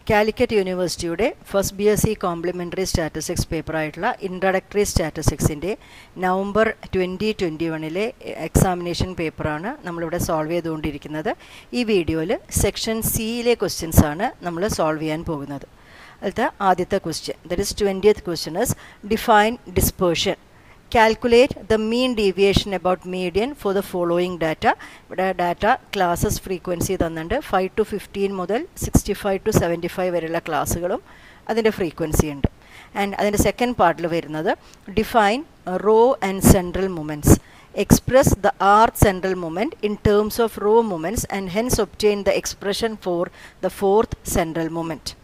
കാലിക്കറ്റ് യൂണിവേഴ്സിറ്റിയുടെ first B S C complementary statistics പേപ്പറായിട്ടുള്ള introductory സ്റ്റാറ്റിസ്റ്റിക്സിൻ്റെ നവംബർ ട്വൻറ്റി ട്വൻറ്റി വണ്ണിലെ എക്സാമിനേഷൻ പേപ്പറാണ് നമ്മളിവിടെ സോൾവ് ചെയ്തുകൊണ്ടിരിക്കുന്നത് ഈ വീഡിയോയിൽ സെക്ഷൻ സിയിലെ ക്വസ്റ്റ്യൻസ് ആണ് നമ്മൾ സോൾവ് ചെയ്യാൻ പോകുന്നത് അതിലത്തെ ആദ്യത്തെ question that is twentieth question is define dispersion calculate the mean deviation about median for the following data ഇവിടെ ഡാറ്റ ക്ലാസ്സസ് ഫ്രീക്വൻസി തന്നിട്ടുണ്ട് ഫൈവ് ടു ഫിഫ്റ്റീൻ മുതൽ sixty five to seventy five വരെയുള്ള ക്ലാസ്സുകളും അതിൻ്റെ ഫ്രീക്വൻസി ഉണ്ട് ആൻഡ് അതിൻ്റെ second പാർട്ടിൽ വരുന്നത് define raw and central moments express the rth central moment in terms of raw moments and hence obtain the expression for the fourth central moment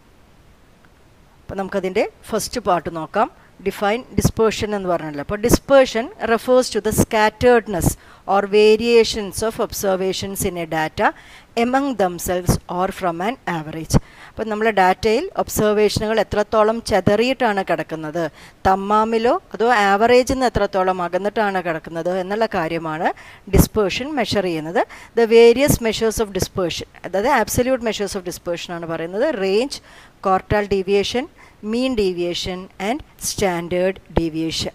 അപ്പോൾ നമുക്കതിൻ്റെ first part നോക്കാം ഡിഫൈൻ ഡിസ്പേർഷൻ എന്ന് പറഞ്ഞല്ലോ അപ്പോൾ dispersion refers to the scatteredness or variations of observations in a data among themselves or from an average അപ്പം നമ്മളെ ഡാറ്റയിൽ ഒബ്സർവേഷനുകൾ എത്രത്തോളം ചെതറിയിട്ടാണ് കിടക്കുന്നത് തമ്മാമിലോ അതോ ആവറേജിൽ നിന്ന് എത്രത്തോളം അകന്നിട്ടാണ് കിടക്കുന്നത് എന്നുള്ള കാര്യമാണ് ഡിസ്പേർഷൻ മെഷർ ചെയ്യുന്നത് the various measures of dispersion അതായത് ആബ്സല്യൂട്ട് മെഷേഴ്സ് ഓഫ് ഡിസ്പേർഷൻ ആണ് പറയുന്നത് range quartile deviation mean deviation and standard deviation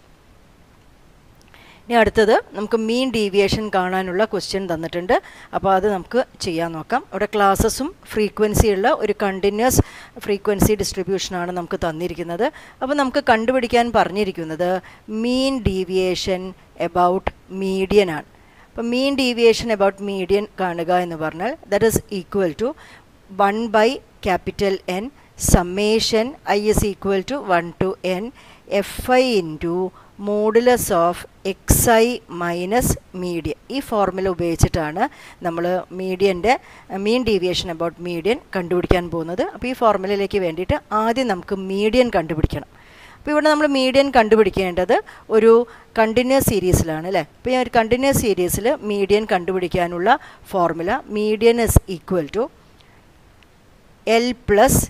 ഇനി അടുത്തത് നമുക്ക് മീൻ ഡീവിയേഷൻ കാണാനുള്ള ക്വസ്റ്റ്യൻ തന്നിട്ടുണ്ട് അപ്പോൾ അത് നമുക്ക് ചെയ്യാൻ നോക്കാം ഇവിടെ ക്ലാസ്സസും ഫ്രീക്വൻസിയുള്ള ഒരു കണ്ടിന്യൂസ് ഫ്രീക്വൻസി ഡിസ്ട്രിബ്യൂഷനാണ് നമുക്ക് തന്നിരിക്കുന്നത് അപ്പോൾ നമുക്ക് കണ്ടുപിടിക്കാൻ പറഞ്ഞിരിക്കുന്നത് മീൻ ഡീവിയേഷൻ എബൌട്ട് മീഡിയൻ ആണ് അപ്പോൾ മീൻ ഡീവിയേഷൻ എബൌട്ട് മീഡിയൻ കാണുക എന്ന് പറഞ്ഞാൽ that is equal to one by capital N summation i is equal to one to N f i into modulus of x i minus median ഈ formula ഉപയോഗിച്ചിട്ടാണ് നമ്മൾ മീഡിയൻ്റെ mean deviation about median കണ്ടുപിടിക്കാൻ പോകുന്നത് അപ്പോൾ ഈ ഫോർമുലയിലേക്ക് വേണ്ടിയിട്ട് ആദ്യം നമുക്ക് മീഡിയൻ കണ്ടുപിടിക്കണം അപ്പോൾ ഇവിടെ നമ്മൾ മീഡിയൻ കണ്ടുപിടിക്കേണ്ടത് ഒരു കണ്ടിന്യൂസ് സീരീസിലാണ് അല്ലേ അപ്പോൾ ഈ ഒരു കണ്ടിന്യൂസ് സീരീസിൽ മീഡിയൻ കണ്ടുപിടിക്കാനുള്ള formula median is equal to L plus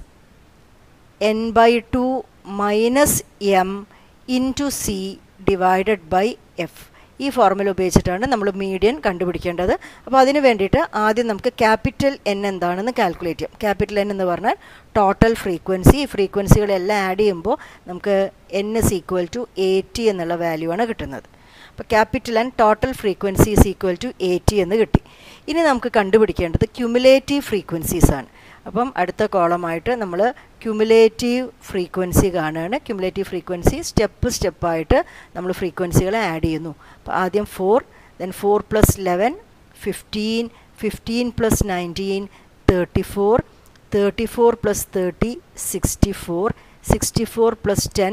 N by two minus m into c divided by f ഈ ഫോർമുല ഉപയോഗിച്ചിട്ടാണ് നമ്മൾ മീഡിയൻ കണ്ടുപിടിക്കേണ്ടത് അപ്പോൾ അതിന് വേണ്ടിയിട്ട് ആദ്യം നമുക്ക് ക്യാപിറ്റൽ എൻ എന്താണെന്ന് കാൽക്കുലേറ്റ് ചെയ്യാം ക്യാപിറ്റൽ എൻ എന്ന് പറഞ്ഞാൽ ടോട്ടൽ ഫ്രീക്വൻസി ഈ ഫ്രീക്വൻസികളെല്ലാം ആഡ് ചെയ്യുമ്പോൾ നമുക്ക് N is equal to eighty എന്നുള്ള വാല്യൂ ആണ് കിട്ടുന്നത് അപ്പോൾ capital N total frequency is equal to eighty എന്ന് കിട്ടി ഇനി നമുക്ക് കണ്ടുപിടിക്കേണ്ടത് ക്യുമുലേറ്റീവ് ഫ്രീക്വൻസീസ് ആണ് അപ്പം അടുത്ത കോളമായിട്ട് നമ്മൾ ക്യുമുലേറ്റീവ് ഫ്രീക്വൻസി കാണുകയാണ് ക്യുമുലേറ്റീവ് ഫ്രീക്വൻസി സ്റ്റെപ്പ് സ്റ്റെപ്പായിട്ട് നമ്മൾ ഫ്രീക്വൻസികളെ ആഡ് ചെയ്യുന്നു അപ്പോൾ ആദ്യം four then four plus eleven fifteen fifteen plus nineteen thirty four thirty four plus thirty sixty four sixty four plus ten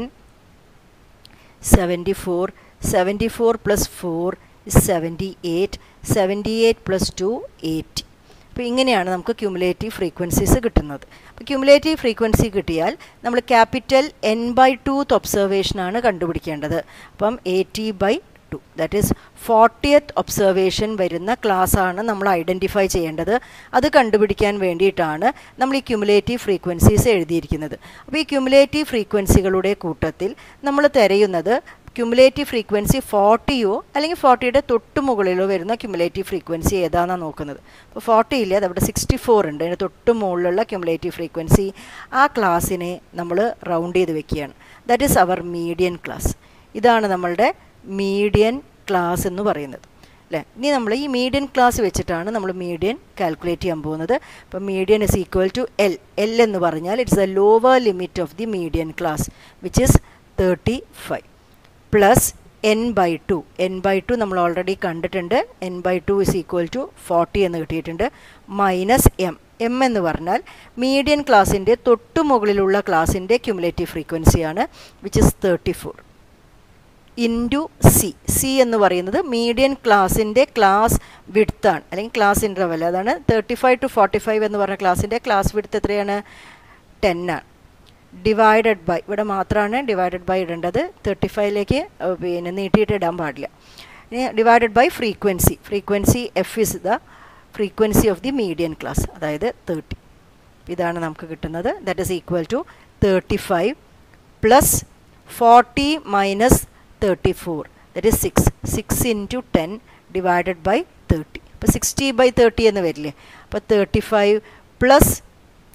seventy four seventy four plus four seventy eight seventy eight plus two eighty അപ്പോൾ ഇങ്ങനെയാണ് നമുക്ക് cumulative frequencies കിട്ടുന്നത് അപ്പോൾ cumulative frequency കിട്ടിയാൽ നമ്മൾ capital N by twoth ഒബ്സർവേഷനാണ് കണ്ടുപിടിക്കേണ്ടത് അപ്പം eighty by two that is fortieth observation വരുന്ന ക്ലാസ്സാണ് നമ്മൾ ഐഡൻറ്റിഫൈ ചെയ്യേണ്ടത് അത് കണ്ടുപിടിക്കാൻ വേണ്ടിയിട്ടാണ് നമ്മൾ ഈ ക്യുമുലേറ്റീവ് ഫ്രീക്വൻസീസ് എഴുതിയിരിക്കുന്നത് അപ്പോൾ ഈ ക്യുമുലേറ്റീവ് ഫ്രീക്വൻസികളുടെ കൂട്ടത്തിൽ നമ്മൾ തിരയുന്നത് ക്യുമുലേറ്റീവ് ഫ്രീക്വൻസി ഫോർട്ടിയോ അല്ലെങ്കിൽ ഫോർട്ടിയുടെ തൊട്ട് മുകളിലോ വരുന്ന ക്യുമുലേറ്റീവ് ഫ്രീക്വൻസി ഏതാണെന്നാണ് നോക്കുന്നത് അപ്പോൾ ഫോർട്ടി ഇല്ല അതവിടെ സിക്സ്റ്റി ഫോർ ഉണ്ട് അതിന് തൊട്ട് മുകളിലുള്ള ക്യുമുലേറ്റീവ് ഫ്രീക്വൻസി ആ ക്ലാസ്സിനെ നമ്മൾ റൗണ്ട് ചെയ്ത് വെക്കുകയാണ് that is our median class ഇതാണ് നമ്മളുടെ മീഡിയൻ ക്ലാസ് എന്ന് പറയുന്നത് അല്ലേ ഇനി നമ്മൾ ഈ മീഡിയൻ ക്ലാസ് വെച്ചിട്ടാണ് നമ്മൾ മീഡിയൻ കാൽക്കുലേറ്റ് ചെയ്യാൻ പോകുന്നത് അപ്പോൾ median is equal to L L എന്ന് പറഞ്ഞാൽ it's a lower limit of the median class which is thirty five plus N by two N by two നമ്മൾ ഓൾറെഡി കണ്ടിട്ടുണ്ട് N by two is equal to forty എന്ന് കിട്ടിയിട്ടുണ്ട് minus M M എന്ന് പറഞ്ഞാൽ median ക്ലാസ്സിൻ്റെ തൊട്ടു മുകളിലുള്ള ക്ലാസ്സിൻ്റെ ക്യുമുലേറ്റീവ് ഫ്രീക്വൻസിയാണ് which is thirty four into c c എന്ന് പറയുന്നത് മീഡിയൻ ക്ലാസ്സിൻ്റെ ക്ലാസ് വിഡ്ത്താണ് അല്ലെങ്കിൽ ക്ലാസ് ഇൻ്റർവൽ അതാണ് thirty five to forty five എന്ന് പറഞ്ഞ ക്ലാസ്സിൻ്റെ ക്ലാസ് വിഡ്ത്ത് എത്രയാണ് ടെൻ ആണ് ഡിവൈഡഡ് ബൈ ഇവിടെ മാത്രമാണ് ഡിവൈഡഡ് ബൈ ഇടേണ്ടത് തേർട്ടി ഫൈവിലേക്ക് പിന്നെ നീട്ടിയിട്ട് ഇടാൻ പാടില്ല ഇനി divided by frequency frequency f is the frequency of the median class അതായത് തേർട്ടി ഇതാണ് നമുക്ക് കിട്ടുന്നത് that is equal to thirty five plus forty minus thirty four that is six six into ten divided by thirty അപ്പോൾ sixty by thirty എന്ന് വരില്ലേ അപ്പോൾ thirty five plus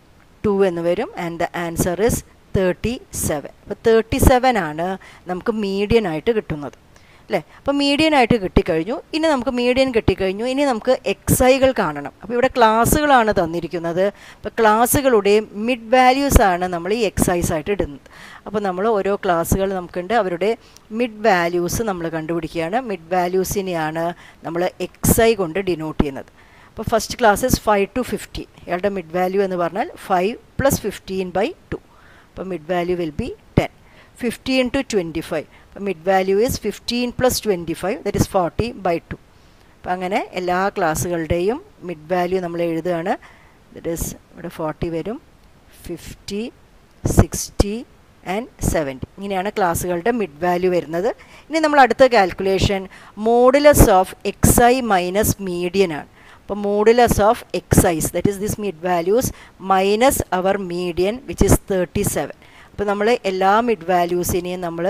two എന്ന് വരും and the answer is thirty seven അപ്പോൾ thirty seven ആണ് നമുക്ക് median ആയിട്ട് കിട്ടുന്നത് അല്ലേ അപ്പോൾ മീഡിയൻ ആയിട്ട് കിട്ടിക്കഴിഞ്ഞു ഇനി നമുക്ക് മീഡിയൻ കിട്ടിക്കഴിഞ്ഞു ഇനി നമുക്ക് എക്സൈകൾ കാണണം അപ്പോൾ ഇവിടെ ക്ലാസ്സുകളാണ് തന്നിരിക്കുന്നത് അപ്പോൾ ക്ലാസ്സുകളുടെ മിഡ് വാല്യൂസ് ആണ് നമ്മൾ ഈ എക്സൈസ് ആയിട്ട് ഇടുന്നത് അപ്പോൾ നമ്മൾ ഓരോ ക്ലാസ്സുകൾ നമുക്കുണ്ട് അവരുടെ മിഡ് വാല്യൂസ് നമ്മൾ കണ്ടുപിടിക്കുകയാണ് മിഡ് വാല്യൂസിനെയാണ് നമ്മൾ എക്സൈ കൊണ്ട് ഡിനോട്ട് ചെയ്യുന്നത് അപ്പോൾ first classes five to fifteen ഇയാളുടെ മിഡ് വാല്യൂ എന്ന് പറഞ്ഞാൽ five plus fifteen by two അപ്പോൾ mid value will be ten fifteen to twenty five അപ്പോൾ mid value is fifteen plus twenty five that is forty by two അപ്പം അങ്ങനെ എല്ലാ ക്ലാസ്സുകളുടെയും mid value നമ്മൾ എഴുതുകയാണ് ദറ്റ് ഇസ് ഇവിടെ ഫോർട്ടി വരും ഫിഫ്റ്റി സിക്സ്റ്റി ആൻഡ് സെവൻറ്റി ഇങ്ങനെയാണ് ക്ലാസ്സുകളുടെ മിഡ് വാല്യൂ വരുന്നത് ഇനി നമ്മൾ അടുത്ത calculation modulus of x i minus median ആണ് അപ്പോൾ modulus of xi's that is this mid values minus our median which is thirty seven അപ്പോൾ നമ്മൾ എല്ലാ മിഡ് വാല്യൂസിനെയും നമ്മൾ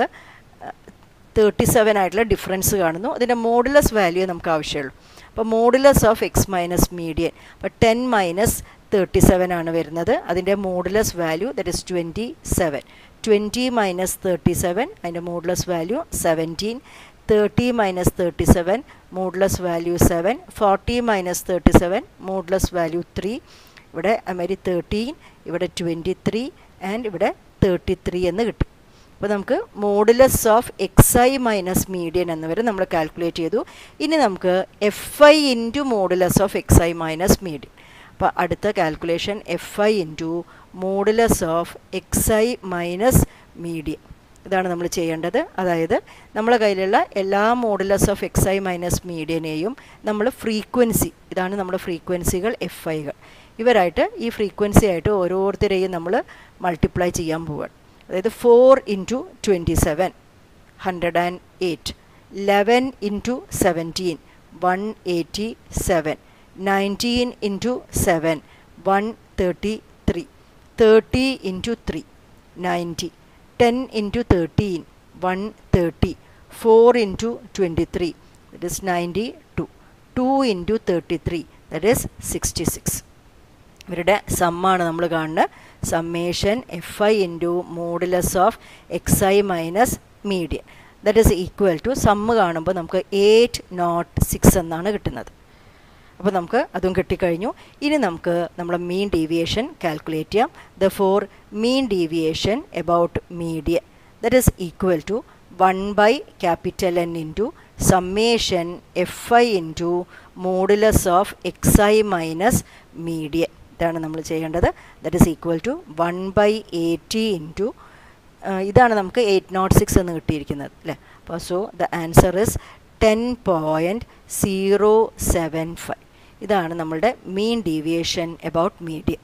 തേർട്ടി സെവൻ ആയിട്ടുള്ള ഡിഫറൻസ് കാണുന്നു അതിൻ്റെ മോഡുലസ് വാല്യൂ നമുക്ക് ആവശ്യമുള്ളൂ അപ്പോൾ modulus of x minus median അപ്പോൾ ടെൻ മൈനസ് തേർട്ടി സെവൻ ആണ് വരുന്നത് അതിൻ്റെ modulus value that is twenty seven twenty minus thirty seven അതിൻ്റെ modulus value seventeen thirty minus thirty seven modulus value seven forty minus thirty seven modulus value three ഇവിടെ അമേരി thirteen ഇവിടെ twenty three and ഇവിടെ thirty three എന്ന് കിട്ടും അപ്പോൾ നമുക്ക് modulus of x i minus median എന്ന് വരെ നമ്മൾ കാൽക്കുലേറ്റ് ചെയ്തു ഇനി നമുക്ക് f i into modulus of x i minus median അപ്പോൾ അടുത്ത calculation f i into modulus of x i minus median ഇതാണ് നമ്മൾ ചെയ്യേണ്ടത് അതായത് നമ്മളെ കയ്യിലുള്ള എല്ലാ modulus of x i minus മീഡിയനെയും നമ്മൾ ഫ്രീക്വൻസി ഇതാണ് നമ്മുടെ ഫ്രീക്വൻസികൾ എഫ് ഐകൾ ഇവരായിട്ട് ഈ ഫ്രീക്വൻസി ആയിട്ട് ഓരോരുത്തരെയും നമ്മൾ മൾട്ടിപ്ലൈ ചെയ്യാൻ പോവുകയാണ് അതായത് four into twenty seven hundred and eight eleven into seventeen one eighty seven nineteen into seven one thirty three thirty into three ninety ten into thirteen one thirty four into twenty three that is ninety two two into thirty three that is sixty six ഇവരുടെ സമ്മാണ് നമ്മൾ കാണുന്നത് summation f i into modulus of x i minus median that is equal to sum കാണുമ്പോൾ നമുക്ക് eight naught six എന്നാണ് കിട്ടുന്നത് അപ്പോൾ നമുക്ക് അതും കിട്ടിക്കഴിഞ്ഞു ഇനി നമുക്ക് നമ്മുടെ മീൻ ഡീവിയേഷൻ കാൽക്കുലേറ്റ് ചെയ്യാം the for mean deviation about median that is equal to one by capital N into summation f i into modulus of x i minus median ഇതാണ് നമ്മൾ ചെയ്യേണ്ടത് that is equal to one by eighty into ഇതാണ് നമുക്ക് eight naught six എന്ന് കിട്ടിയിരിക്കുന്നത് അല്ലേ അപ്പോൾ so the answer is ten point zero seven five ഇതാണ് നമ്മളുടെ മീൻ ഡീവിയേഷൻ എബൌട്ട് മീഡിയം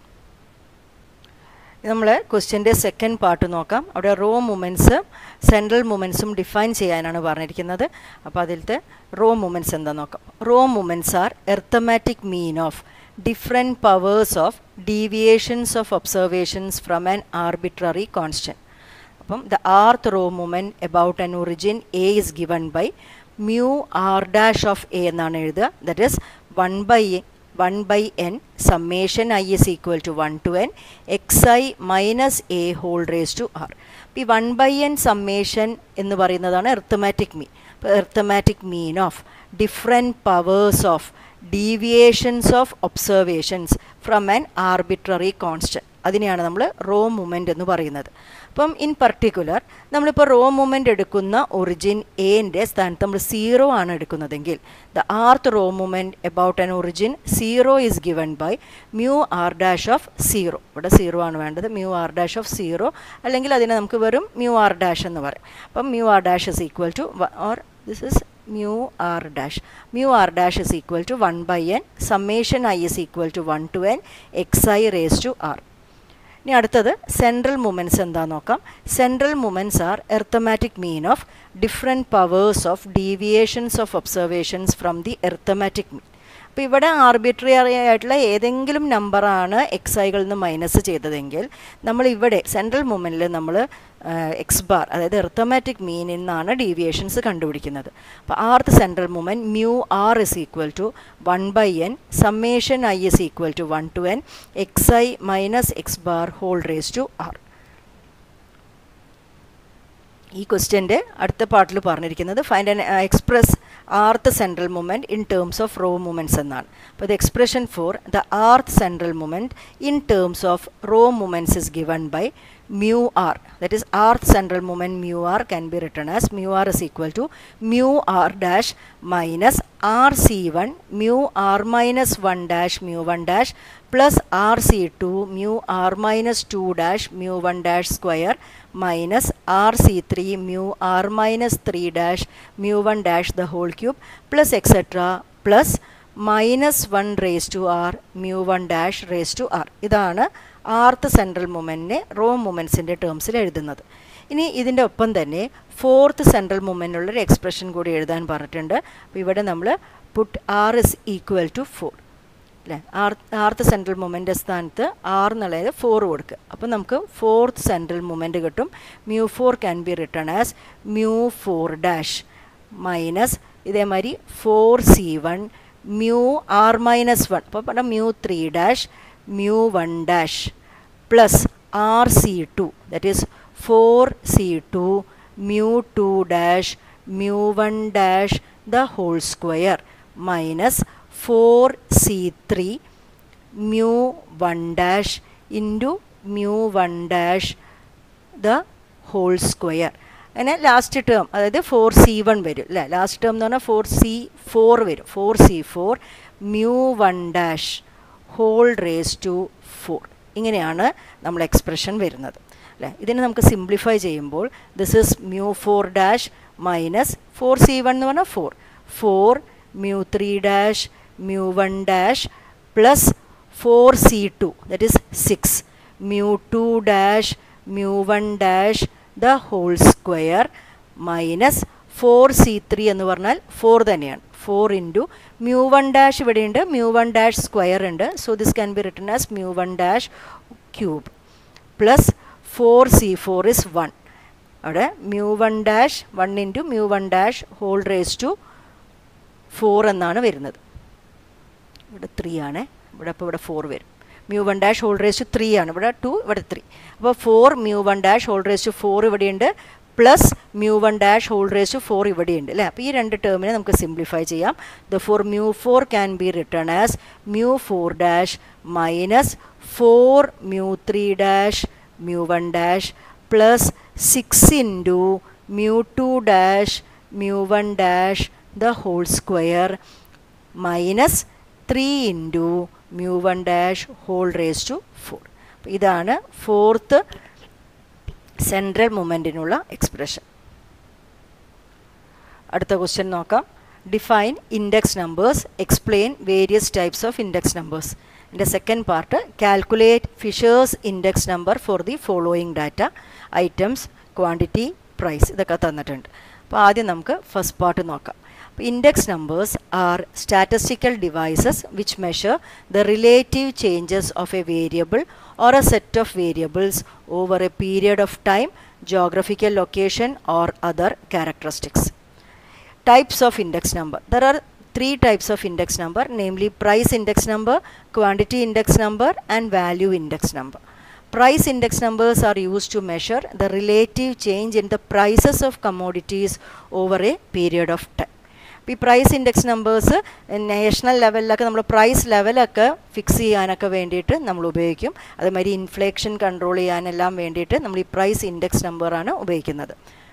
നമ്മൾ ക്വസ്റ്റ്യൻ്റെ സെക്കൻഡ് പാർട്ട് നോക്കാം അവിടെ റോ മൂമെൻറ്റ്സ് സെൻട്രൽ മൂമെൻറ്റ്സും ഡിഫൈൻ ചെയ്യാനാണ് പറഞ്ഞിരിക്കുന്നത് അപ്പോൾ അതിലത്തെ റോ മൂമെൻറ്റ്സ് എന്താ നോക്കാം raw moments are arithmetic mean of different powers of deviations of observations from an arbitrary constant അപ്പം the rth raw moment about an origin A is given by mu r dash of A എന്നാണ് എഴുതുക that is one by one by N summation i is equal to one to N x i minus A whole raise to r ഈ one by N summation എന്ന് പറയുന്നതാണ് arithmetic mean അപ്പോൾ arithmetic mean of different powers of deviations of observations from an arbitrary constant അതിനെയാണ് നമ്മൾ raw moment എന്ന് പറയുന്നത് അപ്പം in particular നമ്മളിപ്പോൾ റോ മൂമെൻ്റ് എടുക്കുന്ന ഒറിജിൻ എൻ്റെ സ്ഥാനത്ത് നമ്മൾ സീറോ ആണ് എടുക്കുന്നതെങ്കിൽ the rth raw moment about an origin zero is given by mu r dash of zero ഇവിടെ സീറോ ആണ് വേണ്ടത് mu r dash of zero അല്ലെങ്കിൽ അതിനെ നമുക്ക് വെറും മ്യൂ ആർ ഡാഷ് എന്ന് പറയും അപ്പം mu r dash is equal to or this is mu r dash mu r dash is equal to 1 by n summation i is equal to 1 to n xi raised to r ഇനി അടുത്തത് central moments എന്താ നോക്കാം central moments are arithmetic mean of different powers of deviations of observations from the arithmetic mean അപ്പോൾ അപ്പോൾ ഇവിടെ arbitrary ആയിട്ടുള്ള ഏതെങ്കിലും നമ്പറാണ് എക്സ് ഐകളിൽ നിന്ന് മൈനസ് ചെയ്തതെങ്കിൽ നമ്മൾ ഇവിടെ സെൻട്രൽ മൂമെൻറ്റിൽ നമ്മൾ എക്സ് ബാർ അതായത് എർത്തമാറ്റിക് മീനിൽ നിന്നാണ് ഡീവിയേഷൻസ് കണ്ടുപിടിക്കുന്നത് അപ്പോൾ rth central moment mu r is equal to one by N summation i is equal to one to N x i minus x bar whole raise to r ഈ ക്വസ്റ്റ്യൻ്റെ അടുത്ത പാർട്ടിൽ പറഞ്ഞിരിക്കുന്നത് find an express rth central moment in terms of raw moments എന്നാണ് അപ്പോൾ the expression for the rth central moment in terms of raw movements is given by mu r that is rth central moment mu r can be written as mu r is equal to mu r dash minus rc1 mu r minus 1 dash mu 1 dash plus rc2 mu r minus 2 dash mu 1 dash square minus rc3 mu r minus 3 dash mu 1 dash the whole cube plus etc plus minus one raise to r mu one dash raise to r ഇതാണ് rth central മൊമെൻറ്റിനെ raw മൊമെൻറ്റ്സിൻ്റെ ടേംസിൽ എഴുതുന്നത് ഇനി ഇതിൻ്റെ ഒപ്പം തന്നെ fourth central മൊമെൻറ്റിനുള്ളൊരു expression കൂടി എഴുതാൻ പറഞ്ഞിട്ടുണ്ട് അപ്പോൾ ഇവിടെ നമ്മൾ put r is equal to four അല്ലേ ആർ ആർത്ത് സെൻട്രൽ മൊമെൻ്റ് സ്ഥാനത്ത് ആർ എന്നുള്ളത് ഫോർ കൊടുക്കുക അപ്പോൾ നമുക്ക് ഫോർത്ത് സെൻട്രൽ മൊമെൻറ്റ് കിട്ടും mu four can be written as mu four dash minus ഇതേമാതിരി four C one mu r minus one അപ്പോൾ പറഞ്ഞാൽ mu three dash mu one dash plus r c two that is four C two mu two dash mu one dash the whole square minus four C three mu one dash into mu one dash the whole square അങ്ങനെ last term അതായത് four C one വരും അല്ലേ last term എന്ന് പറഞ്ഞാൽ four C four വരും four C four mu one dash whole raise to four ഇങ്ങനെയാണ് നമ്മൾ expression വരുന്നത് അല്ലേ ഇതിനെ നമുക്ക് സിംപ്ലിഫൈ ചെയ്യുമ്പോൾ this is mu four dash minus four C one എന്ന് പറഞ്ഞാൽ four four mu three dash mu one dash plus four C two that is six mu two dash mu one dash the whole square minus four C three എന്ന് പറഞ്ഞാൽ four തന്നെയാണ് four into mu one dash ഇവിടെയുണ്ട് mu one dash square ഉണ്ട് so this can be written as mu one dash cube plus four C four is one അവിടെ mu one dash one into mu one dash whole raise to four എന്നാണ് വരുന്നത് ഇവിടെ three ആണ് ഇവിടെ അപ്പോൾ ഇവിടെ four വരും mu one dash whole raise to three ആണ് ഇവിടെ ടു ഇവിടെ ത്രീ അപ്പോൾ four mu one dash whole raise to four ഇവിടെയുണ്ട് plus mu one dash whole raise to four ഇവിടെയുണ്ട് അല്ലേ അപ്പോൾ ഈ രണ്ട് ടേമിനെ നമുക്ക് സിംപ്ലിഫൈ ചെയ്യാം the four mu four can be written as mu four dash minus four mu three dash mu one dash plus six into mu two dash mu one dash the whole square minus three into mu one dash whole raise to four ഇതാണ് fourth central മൂമെൻറ്റിനുള്ള expression അടുത്ത question നോക്കാം define index numbers explain various types of index numbers എൻ്റെ second part calculate Fisher's index number for the following data items quantity price ഇതൊക്കെ തന്നിട്ടുണ്ട് അപ്പോൾ ആദ്യം നമുക്ക് ഫസ്റ്റ് പാർട്ട് നോക്കാം index numbers are statistical devices which measure the relative changes of a variable or a set of variables over a period of time, geographical location or other characteristics. Types of index number. There are three types of index number namely price index number, quantity index number and value index number. Price index numbers are used to measure the relative change in the prices of commodities over a period of time. ഈ price index numbers national ലെവലിലൊക്കെ നമ്മൾ price ലെവലൊക്കെ fix ചെയ്യാനൊക്കെ വേണ്ടിയിട്ട് നമ്മൾ ഉപയോഗിക്കും അതേമാതിരി inflation control ചെയ്യാനെല്ലാം വേണ്ടിയിട്ട് നമ്മൾ ഈ പ്രൈസ് ഇൻഡെക്സ് നമ്പറാണ് ഉപയോഗിക്കുന്നത്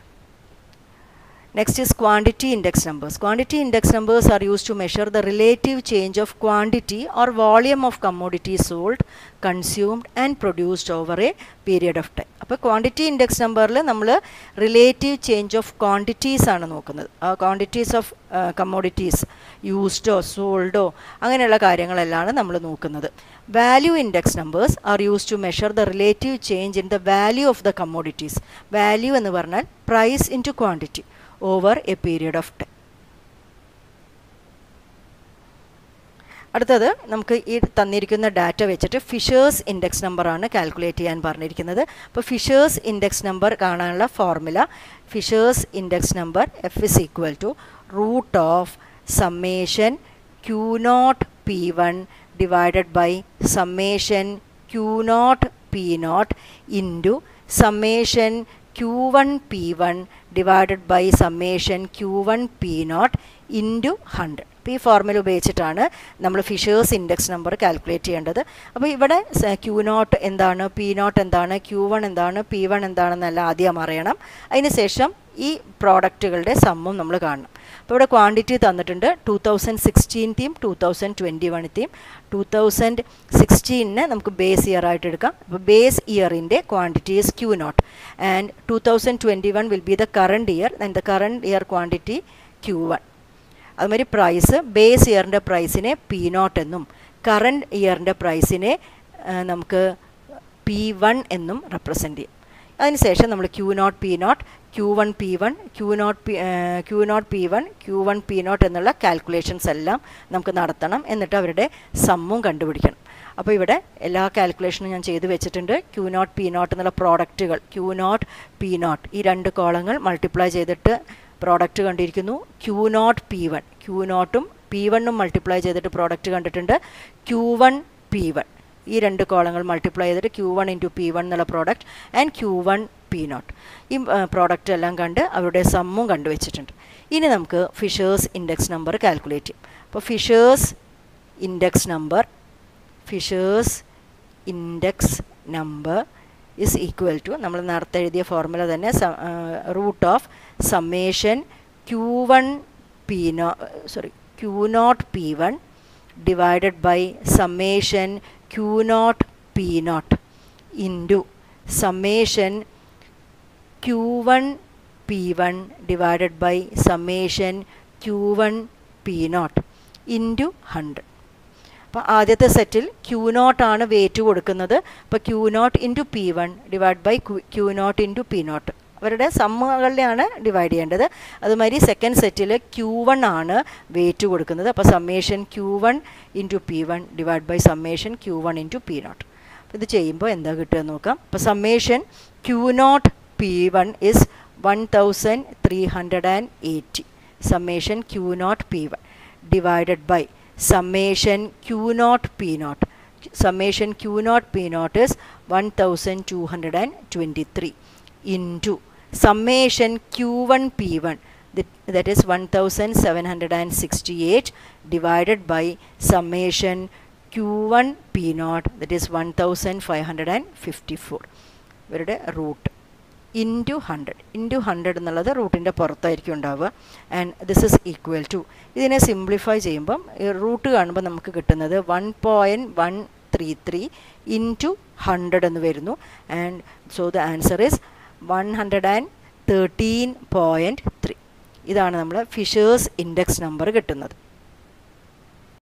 Next is quantity index numbers. Quantity index numbers are used to measure the relative change of quantity or volume of commodities sold, consumed and produced over a period of time. അപ്പോൾ quantity index നമ്പറിൽ നമ്മൾ relative change of quantities ആണ് നോക്കുന്നത് ആ quantities of commodities യൂസ്ഡോ സോൾഡോ അങ്ങനെയുള്ള കാര്യങ്ങളെല്ലാം നമ്മൾ നോക്കുന്നത് value index numbers are use to measure the relative change in the value of the commodities value എന്ന് പറഞ്ഞാൽ price into quantity over a period of time. അടുത്തത് നമുക്ക് ഈ തന്നിരിക്കുന്ന ഡാറ്റ വെച്ചിട്ട് ഫിഷേഴ്സ് ഇൻഡെക്സ് നമ്പറാണ് കാൽക്കുലേറ്റ് ചെയ്യാൻ പറഞ്ഞിരിക്കുന്നത് അപ്പോൾ ഫിഷേഴ്സ് ഇൻഡെക്സ് നമ്പർ കാണാനുള്ള formula Fisher's index number F is equal to root of summation Q naught P one divided by summation Q naught P naught into summation Q one P one divided by summation Q one P naught into hundred അപ്പോൾ ഈ formula ഉപയോഗിച്ചിട്ടാണ് നമ്മൾ fishers index number calculate ചെയ്യേണ്ടത് അപ്പോൾ ഇവിടെ Q naught എന്താണ് P naught എന്താണ് Q one എന്താണ് പി വൺ എന്താണെന്നെല്ലാം ആദ്യം അറിയണം അതിനുശേഷം ഈ പ്രോഡക്റ്റുകളുടെ സമ്മും നമ്മൾ കാണണം അപ്പോൾ ഇവിടെ ക്വാണ്ടിറ്റി തന്നിട്ടുണ്ട് ടു തൗസൻഡ് സിക്സ്റ്റീൻത്തെയും ടു തൗസൻഡ് ട്വൻറ്റി വൺത്തെയും ടു തൗസൻഡ് സിക്സ്റ്റീനിന് നമുക്ക് ബേസ് ഇയർ ആയിട്ട് എടുക്കാം അപ്പോൾ ബേസ് ഇയറിൻ്റെ quantity is Q naught and two thousand twenty one will be the current year and the current year quantity Q one അതുമാതിരി price base ഇയറിൻ്റെ പ്രൈസിനെ പി നോട്ട് എന്നും കറണ്ട് ഇയറിൻ്റെ പ്രൈസിനെ നമുക്ക് പി വൺ എന്നും റെപ്രസെൻ്റ് ചെയ്യും അതിനുശേഷം നമ്മൾ Q naught P naught Q one P one Q naught P Q naught P one Q one P naught എന്നുള്ള കാൽക്കുലേഷൻസ് എല്ലാം നമുക്ക് നടത്തണം എന്നിട്ട് അവരുടെ സമ്മും കണ്ടുപിടിക്കണം അപ്പോൾ ഇവിടെ എല്ലാ കാൽക്കുലേഷനും ഞാൻ ചെയ്തു വെച്ചിട്ടുണ്ട് ക്യൂ നോട്ട് പി നോട്ട് എന്നുള്ള പ്രോഡക്റ്റുകൾ ക്യൂ നോട്ട് പി നോട്ട് ഈ രണ്ട് കോളങ്ങൾ മൾട്ടിപ്ലൈ ചെയ്തിട്ട് പ്രോഡക്റ്റ് കണ്ടിരിക്കുന്നു Q naught P one Q നോട്ടും പി വണ്ണും മൾട്ടിപ്ലൈ ചെയ്തിട്ട് പ്രോഡക്റ്റ് കണ്ടിട്ടുണ്ട് ക്യൂ വൺ പി വൺ ഈ രണ്ട് കോളങ്ങൾ മൾട്ടിപ്ലൈ ചെയ്തിട്ട് Q one into P one എന്നുള്ള product and Q one P naught ഈ പ്രോഡക്റ്റ് എല്ലാം കണ്ട് അവരുടെ സമ്മും കണ്ടുവച്ചിട്ടുണ്ട് ഇനി നമുക്ക് ഫിഷേഴ്സ് ഇൻഡെക്സ് നമ്പർ കാൽക്കുലേറ്റ് ചെയ്യും അപ്പോൾ Fisher's index number Fisher's index number is equal to നമ്മൾ നേരത്തെ എഴുതിയ ഫോർമുല തന്നെ root of summation Q one P no sorry Q naught P one divided by summation Q naught P naught into summation Q one P one divided by summation Q one P naught into hundred അപ്പോൾ ആദ്യത്തെ സെറ്റിൽ Q naught ആണ് weight കൊടുക്കുന്നത് അപ്പോൾ Q naught into P one divide by Q naught into P naught അവരുടെ സമ്മുകളുടെയാണ് divide ചെയ്യേണ്ടത് അതുമാതിരി സെക്കൻഡ് സെറ്റിൽ ക്യൂ വൺ ആണ് വെയിറ്റ് കൊടുക്കുന്നത് അപ്പോൾ summation Q one into P one divide by summation Q one into P naught അപ്പോൾ ഇത് ചെയ്യുമ്പോൾ എന്താ കിട്ടുക നോക്കാം അപ്പോൾ summation Q naught P one is one thousand three hundred and eighty summation Q naught P one divided by summation q naught p naught summation q naught p naught is 1223 into summation q1 p1 that, that is 1768 divided by summation q1 p naught that is 1554 ഇവരുടെ root into hundred into hundred എന്നുള്ളത് റൂട്ടിൻ്റെ പുറത്തായിരിക്കും ഉണ്ടാവുക and this is equal to ഇതിനെ simplify ചെയ്യുമ്പം root കാണുമ്പോൾ നമുക്ക് കിട്ടുന്നത് one point one three three into hundred എന്ന് വരുന്നു and so the answer is one hundred and thirteen point three ഇതാണ് നമ്മൾ ഫിഷേഴ്സ് ഇൻഡെക്സ് നമ്പർ കിട്ടുന്നത്